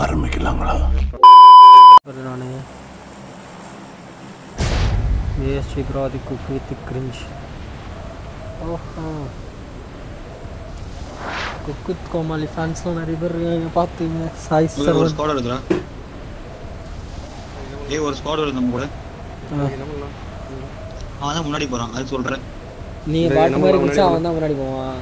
ஆரம்பிக்கலாங்களா ஒரு நான் ஏஎஸ்டி ப்ரோ அது குக் வித் கிரிஞ்ச் ஓஹோ குக் வித் கோமாளி ஃபேன்ஸ்லாம் நிறைய பேர் இருக்காங்க பார்த்தீங்க சாய் ஒரு சரவன் ஸ்குவாட் வருதுடா ஏய் ஒரு ஸ்குவாட் வருது நம்ம கூட அவன் தான் முன்னாடி போறான் அது சொல்றேன் நீ பாட்டு மாதிரி குடிச்சா அவன் தான் முன்னாடி போவான்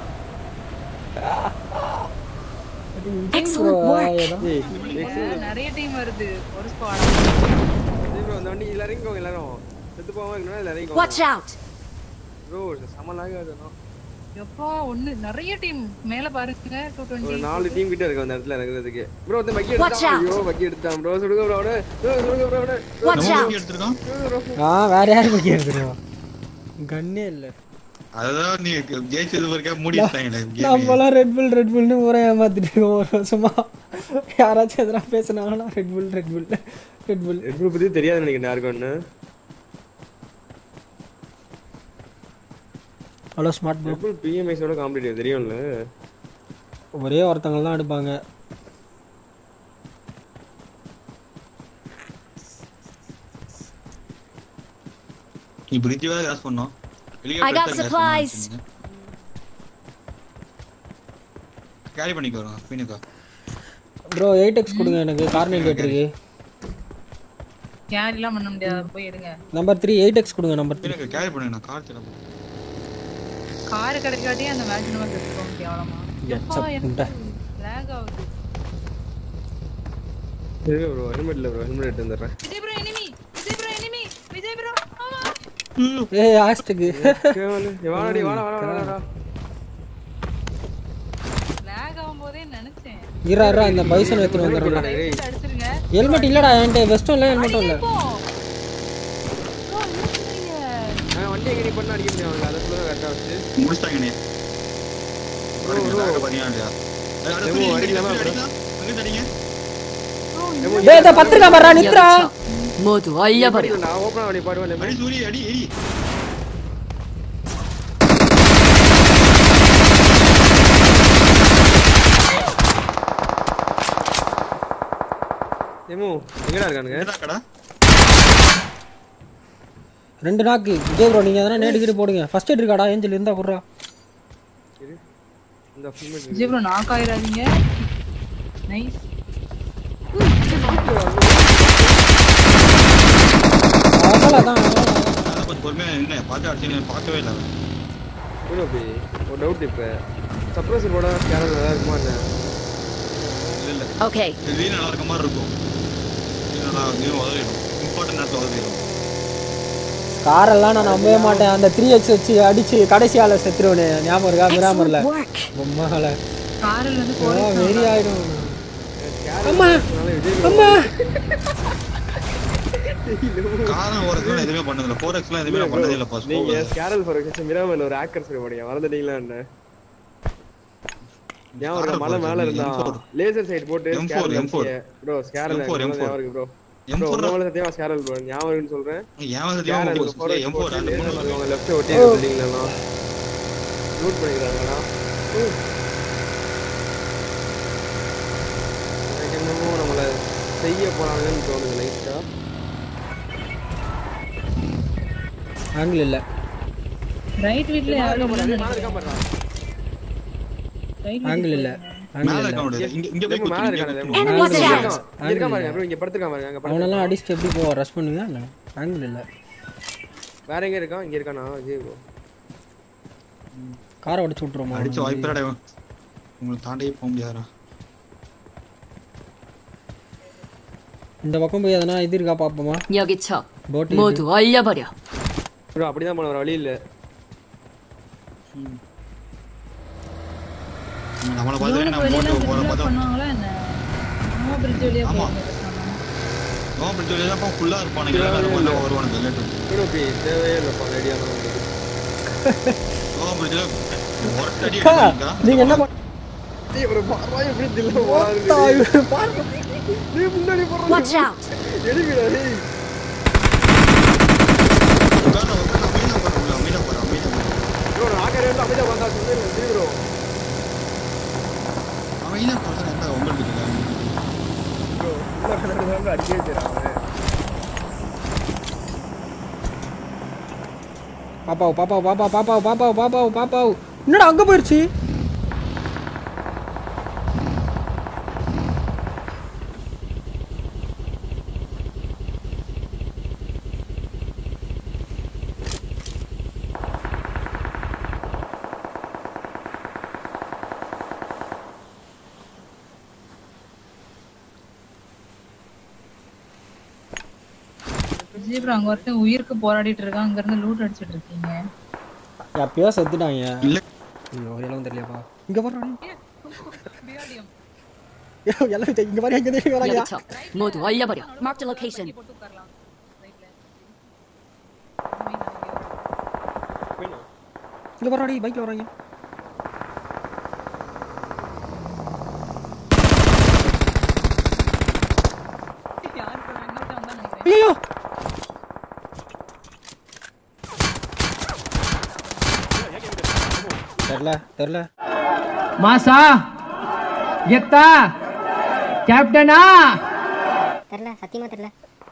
Excellent work. நிறைய டீம் வருது ஒரு ஸ்குவாட் அந்த வண்டி எல்லாரும் இறங்கிக்கோங்க எல்லாரும் செத்து போகாம இருக்கணும் எல்லாரும் Watch இறங்கிக்கோங்க out! ப்ரோ செம லாக் ஆகுது எப்பா ஒண்ணு நிறைய டீம் மேல பாருங்க டூ ஒரு டுவெண்ட்டி நாலு டீம் கிட்ட இருக்கு அந்த இடத்துல இறங்குறதுக்கு ப்ரோ வந்து பக்கி Watch எடுத்தான் out. ஐயோ பக்கி எடுத்தான் ப்ரோ சுடுங்க ப்ரோ அவனே ப்ரோ சுடுங்க ப்ரோ அவனே Watch நம்ம out! வண்டி எடுத்திருக்கான் ஆ வேற யாரும் முக்கியம் எடுத்துருவோம் கண்ணே இல்லை அதான் நீ ஜெயிச்சது வரைக்கும் மூடிட்டாங்க நம்மலாம் ரெட் புல் ரெட் புல்னு ஊரே ஏமாத்திட்டு இருக்கோம் ஒரு வருஷமா யாராச்சும் எதனா பேசுனாங்கன்னா Red Bull Red Bull Red Bull Red Bull பத்தி தெரியாது நினைக்கிறேன் யாருக்கும் ஒன்று hello smart bro Red Bull பிஎம்ஐஸோட காம்படிட்டிவ் தெரியும்ல ஒரே ஒருத்தவங்க தான் எடுப்பாங்க நீ பிரிட்ஜ் வேற கிராஸ் பண்ணோம் I got supplies. கேரி பண்ணிக்கோ பீனுக்கா ப்ரோ எயிட் எக்ஸ் கொடுங்க எனக்கு கார்னேட்டருக்கு கேரி எல்லாம் பண்ண முடியாது போய் எடுங்க நம்பர் த்ரீ எயிட் எக்ஸ் கொடுங்க நம்பர் த்ரீ பீனுக்கு கேரி பண்ணு நான் கார் தரேன் கார் கிடைக்காட்டி அந்த மேட்ச் நம்ம செத்துக்கோம் கேவலமா எப்பா உண்டா லேக் ஆகுது சரி ப்ரோ ஹெல்மெட் இல்லை ப்ரோ ஹெல்மெட் எடுத்து வந்துடுறேன் Vijay bro enemy Vijay bro enemy Vijay bro ஆமா ஏய் ஆஸ்டுக்கு வாடாடி வாடா வாடா வாடா வாடா லேக் ஆகும்போதே நினைச்சேன் இரா இரா இந்த பைசன் எடுத்துட்டு வந்துடுறேன் ஏய் அடிச்சிருங்க ஹெல்மெட் இல்லடா என்கிட்ட வெஸ்டும் இல்லை ஹெல்மெட்டும் இல்லை போ ப்ரோ நிறுத்துறீங்க நான் வண்டி எங்க நீ பண்ண அடிக்க முடியும் அவங்க அதை சொல்ல கரெக்டாக வச்சு முடிச்சிட்டாங்க நீ பண்ணியா டெமோ அடிக்கலாமா bro? அடிங்க டேய் இதை பத்திரிக்கா பாரா நித்ரா 모두 얼려버려. நான் ஓப்பன் பண்ணி பாடுவேன் அடி சூரி அடி எரி டெமோ எங்கடா இருக்கானுங்க என்னடா கடா ரெண்டு நாக்கு விஜய் ப்ரோ நீங்கள் எதனா நேடு கீடு போடுங்க ஃபர்ஸ்ட் எய்ட் இருக்காடா ஏஞ்சல் இருந்தா குடுறா இந்த ஹெல்மெட் விஜய் ப்ரோ நாக் ஆயிராதீங்க நைஸ் அதனால தான் அதான் கொஞ்சம் பொறுமையா என்ன பார்த்து அடிச்சு பார்க்கவே இல்லை அவன். ப்ரோ அப்படி ஒரு டவுட் இப்போ சப்ரஸர் போட ஸ்கேனர் நல்லா இருக்குமா என்ன இல்ல இல்ல Okay. இது நல்லா இருக்க மாதிரி இருக்கும் இது நல்லா நீ உதவிடும் இம்பார்ட்டன்ட் நேரத்தில் உதவிடும் காரெல்லாம் நான் நம்பவே மாட்டேன் அந்த த்ரீ எக்ஸ் வச்சு அடிச்சு கடைசி ஆளை செத்துருவனே ஞாபகம் இருக்கா மிராமரில் Excellent work. பொம்மால காரில் வந்து போட வெறி ஆயிடும் அம்மா அம்மா காரம் ஓரத்துலாம் எதுவுமே பண்ணதில்ல ஃபோர் எக்ஸ்லாம் எதுவுமே நான் பண்ணதே இல்லை ஃபர்ஸ்ட் நீங்க ஸ்கேரல் ஃபார் எக்ஸாம்பிள் மிராமல் ஒரு ஆக்கர் சொல்ல மாட்டீங்க மறந்துட்டீங்களா என்ன ஞாபகம் இருக்கா? மலை மேல இருந்தா லேசர் சைட் போட்டு M4, ஸ்கேரல் M4. Bro ஸ்கேரல் M4, M4. ஞாபகம் இருக்கு ப்ரோ எம் ப்ரோ ஃபோர் உங்களை சத்தியமா ஸ்கேரல் ப்ரோ ஞாபகம் இருக்குன்னு சொல்றேன் ஏன் ஸ்கேரல் சத்தியம் எம் ஃபோர் அந்த மூணு அவங்க லெஃப்ட் ஒட்டி பில்டிங்ல எல்லாம் லூட் பண்ணிக்கிறாங்களா எனக்கு என்னமோ நம்மள செய்ய போறாங்கன்னு தோணுது லைட்டா ஆங்கிள் இல்லை ரைட் வீட்ல யாரும் மேல இருக்கா பாருடா ரைட் ஆங்கிள் இல்லை ஆங்கிள் மேல இல்லை இருக்க முடியாது இங்க இங்க போய் டேமோ மேல குத்து, இங்க இருக்கானே குத்து. Enemies Angle ahead. இல்லை. இங்க இருக்கா பாருங்க bro இங்க படுத்துருக்கான் பாருங்க அங்க படுத்து அவனெல்லாம் அடிச்சுட்டு எப்படி போவா ரஷ் பண்ணுவீங்க இல்லை ஆங்கிள் இல்லை வேற எங்க இருக்கான் இங்க இருக்கானா விஜய் ப்ரோ காரை உடச்சு விட்ருவோமா அடிச்ச வாய்ப்பே உங்களுக்கு தாண்டியே போக முடியாதுடா இந்த பக்கம் போய் எதனா இது இருக்கா பார்ப்போமா 여기 쳐. போட்டு 모두 얼려버려. ப்ரோ அப்படிதான் போன வழி இல்ல நம்மளை பார்த்து நம்ம வெளியில போட்டு போற பார்த்தா பண்ணுவாங்களா என்ன நம்ம பிரிட்ஜ் வெளியே ஆமா. போவாங்க நோ பிடிச்ச வெளியே தான் ஃபுல்லா இருப்பானுங்க இல்லை வேற மாதிரி வருவானுங்க லேட்டு ப்ரோ பி தேவையே இல்லப்பா ரெடியான நோ பிடிச்ச ஒரட்டடி அக்கா, நீங்க என்ன பண்ண- ஏய் ப்ரோ பாரா எப்படி தில்ல ஓத்தா, போறாரு இவரு பாரு. நீ முன்னாடி போறாரு Watch out. எடிங்கடா டேய் உட்கார்ந்து உட்கார்ந்து அமைதியா போற அமைதியா போற அமைதியா போற ப்ரோ நான் ஆக்கறே வந்து அமைதியா வந்தா சொல்லுங்க சரி ப்ரோ அமைதியா போறது என்ன உங்களுக்கு இல்லை அடிக்கவே செய்றான் அவன். பாப்பாவு பாப்பாவு பாப்பா பாப்பாவு பாப்பாவு பாப்பாவு பாப்பாவு என்னடா அங்கே போயிடுச்சு விஜய் ப்ரோ அங்க ஒருத்தன் உயிருக்கு போராடிட்டு இருக்கான் அங்க இருந்து லூட் அடிச்சிட்டு இருக்கீங்க எப்பயோ செத்துட்டாங்க இல்ல ஐயோ எல்லாம் தெரியலப்பா இங்கே போடுறாங்க பிரியாடியம் எல்லாம் தெ- இங்க மாதிரி எங்க தெரியும் வராங்க 여기서 모두 얼려버려. Marked a location. போட்டு உட்காரலாம் ரைட்ல போயிடும். இங்க போறாடி பைக்ல வராங்க யார் கூட இன்னொருத்தன் வந்தான்னு நினைக்கிறேன் ஐயோ தெரியல தெரியல மாசா கெத்தா கேப்டனா தெரில சத்தியமா தெரில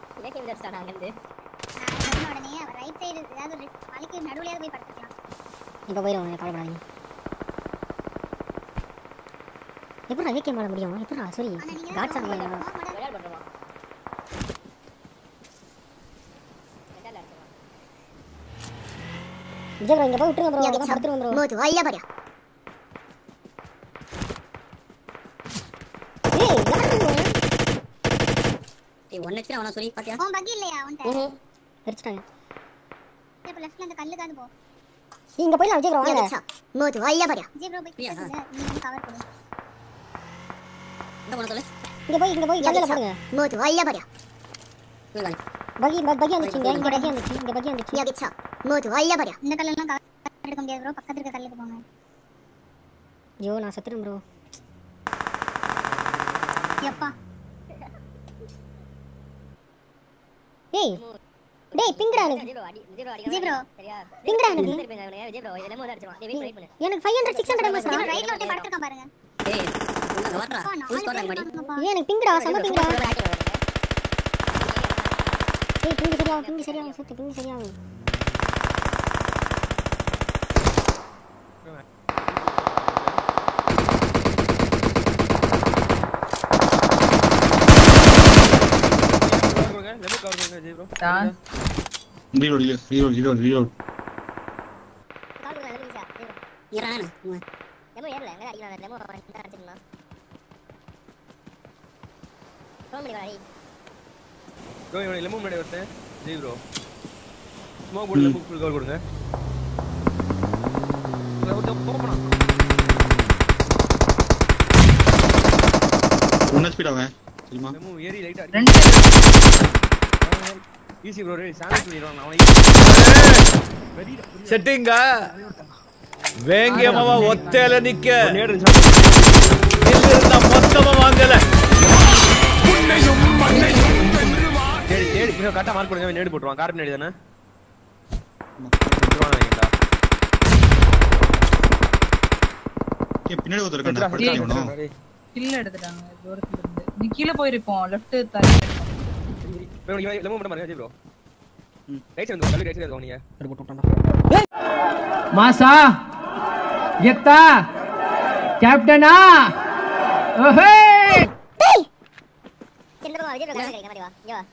உடனே அவர் ரைட் சைடு ஏதாவது ஒரு மலைக்கு நடுவுலயாவது போய் படுத்துக்கலாம் இப்போ போயிடும் கவலைப்படாதீங்க எப்படி ஏகே மாட முடியும் எப்படி சாரி ஆனா நீங்க காட்ஸ் ஆன் விஜய் ப்ரோ இங்க போய் விட்டுருங்க ப்ரோ அங்க படுத்துருவோம் ப்ரோ மோது அல்லபடியா ஏய் யாரு ஏய் ஒன் ஹெச்பி அவனா சொல்லி பாத்தியா உன் பக்கி இல்லையா உன்ட எரிச்சிட்டாங்க இப்ப லெஃப்ட்ல அந்த கல்லுக்காது போ நீ இங்க போயிடலாம் விஜய் ப்ரோ வாங்க மோது அல்லபடியா விஜய் ப்ரோ போய் நீ வந்து கவர் கொடு இந்த போன சொல்லு இங்க போய் இங்க போய் கல்லுல போடுங்க மோது அல்லபடியா பகி ப- பகி வந்துச்சு இங்க இங்க பகி வந்துச்சு இங்க பகி வந்துச்சு யோகிச்சா மோது அல்லபடியா இந்த கல்லெல்லாம் கவர் எடுக்க முடியாது ப்ரோ பக்கத்துல இருக்க கல்லுக்கு போங்க ஐயோ நான் செத்துறேன் ப்ரோ எப்பா ஏய் டேய் பிங்கடா எனக்கு விஜய் ப்ரோ பிங்கடா எனக்கு எனக்கு five hundred six hundred MS ரைட்ல ஒருத்தன் படுத்துருக்கான் பாருங்க அப்பா, நாலு பேர் இருக்காங்கப்பா. ஏய் எனக்கு பிங்கடா செம பிங்கடா ஏய் பிங்கு சரியாகும் பிங்கு சரியாகும் சுத்து பிங்கு சரியாகும் cover கொடுங்க, lemon cover கொடுங்க, விஜய் bro. தான் ரீலோட் ரீலோட் ரீலோட் ரீலோட் லெமோ ஏறல எங்க அடிக்கலாம் லெமோ அடிச்சிடலாம் ஃபோன் பண்ணி வாடி bro, இவனுக்கு lemon முன்னாடி ஒருத்தன். விஜய் bro. smoke போட்டு lemon full cover கொடுங்க. இவன் ஒருத்தன் போப்பறான். ஒன் ஹெச்பி அவன் தெரியுமா lemon ஏறி light ஆ அடி. ரெண்டு Easy bro, ready. sandwich பண்ணிடுவாங்க. அவனை easy. வெடிடா. ಸೆಟ್ಟಿಂಗ வேங்கியமாவா ஒத்தையில நிக்க ஒரு நேடு இருந்துச்சு. இಲ್ಲಿருந்த மொத்தமா வாங்கல நேடு, நேடு. இன்னும் correct ஆ mark பண்ணுங்க, அவன் நேடு போட்டுருவான். கார் பின்னாடி தானே? விட்டுருவான்னு நினைக்கிறேன்டா. ஏய், பின்னாடி ஒருத்தர் இருக்கான்டா விட்டுறா, படுத்து விட்டுறா, இவனும் டேய். கில்ல எடுத்துட்டாங்க தூரத்துல இருந்து நீ கீழே போயிருப்போம் லெஃப்ட் தள்ளி bro, இவன் lemon மட்டும் பாருங்க, விஜய் bro. Right side வந்து, கல்லு right side வந்து நீங்க. எடுத்து போட்டு விட்டான்டா மாசா கெத்தா கேப்டனா ஓஹே சின்ன பக்கம் விஜய் ப்ரோ கிடைக்க மாதிரி வா இங்க வா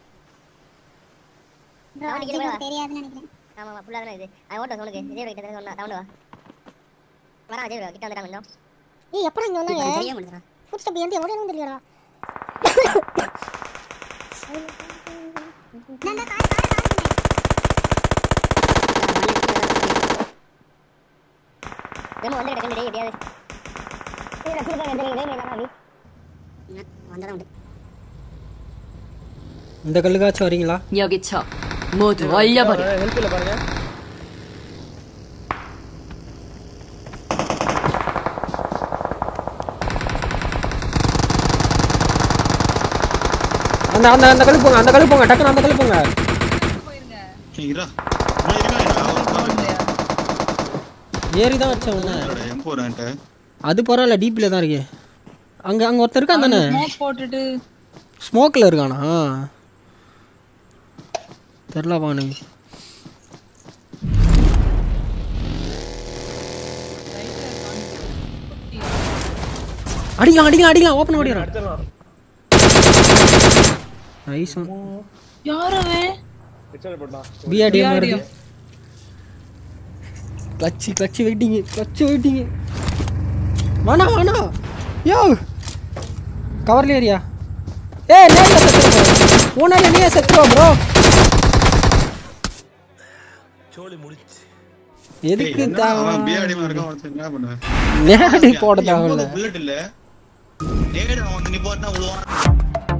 Bro, விஜய் bro தெரியாதுன்னு நினைக்கிறேன் ஆமா ஆமா ஃபுல்லா தான இது அது ஓட்ட சொல்லுங்க விஜய் ப்ரோ கிட்ட சொன்னா சவுண்ட் வா வரா விஜய் ப்ரோ கிட்ட வந்துட்டாங்க கொஞ்சம் ஏய் எப்படா இங்க வந்தாங்க தெரியாம வந்துடா ஃபுட் ஸ்டெப் எந்த எவ்வளவு தெரியலடா நான் அந்த கார் கார் டெமோ வந்து கிடக்கு டேய் எப்படியாவது ஏய் ரஃபி தான் வந்து டேய் நான் அப்படி வந்தா உண்டு இந்த கல்லுக்காச்சும் வரீங்களா 여기 쳐. 모두 얼려버려. ஹெல்ப் இல்ல பாருங்க அந்த அந்த அந்த கல்லு போங்க அந்த கல்லு போங்க டக்குன்னு அந்த கல்லு போங்க போயிருங்க ஏய், இருடா இன்னும் இருக்கான் இல்லையா ஏறி தான் வச்சேன் உன்னை எம் ஃபோர் அது பரவாயில்ல டிபியில் தான் இருக்கு அங்கே அங்கே ஒருத்தர் இருக்கான் தானே ஸ்மோக் போட்டுட்டு ஸ்மோக்கில் இருக்கானா தெரில பானு அடிக்கலாம் அடிக்கலாம் அடிக்கலாம் ஓப்பன் ஓடிடுறான் நைஸ் யார் அவன் பிஆர்டிஎம் வருது clutch clutch waiting clutch waiting வேணா வேணா யோ கவர்ல ஏரியா ஏ நேரில் செத்துருவோம் உன்னால நீயே செத்துருவா ப்ரோ எதுக்கு அவன் பிஆர்டி தேவை இருக்கான் ஒருத்தன் என்ன பண்ணுவேன் நேரடி போட தேவையில்ல புல்லட் இல்ல நேடு அவன் வந்து நீ போட்டா விழுவான்